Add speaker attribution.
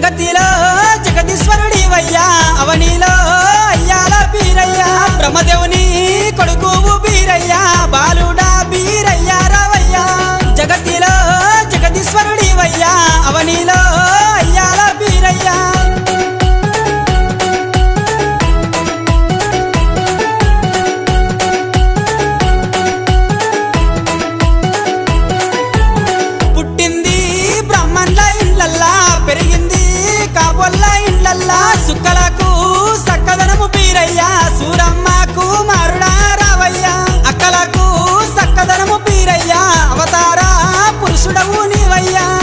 Speaker 1: జగతిలో జగదీశ్వరుడివయ్యా అవనిలో అయ్యాల బీరయ్యా బ్రహ్మదేవుని కొడుకు బీరయ్యా బాలుడా బీరయ్యా రావయ్యా జగతిలో జగదీశ్వరుడివయ్యా అవనిలో అయ్యాల బీరయ్యా పుట్టింది బ్రహ్మన్ల ఇండ్లల్లా పెరిగింది కాబొల్ల ఇండ్లల్లా సుక్కలకు సక్కదనము పీరయ్యా సూరమ్మకు మారుడా రావయ్యా అక్కలకు సక్కదనము పీరయ్యా అవతార పురుషుడవు నీవయ్యా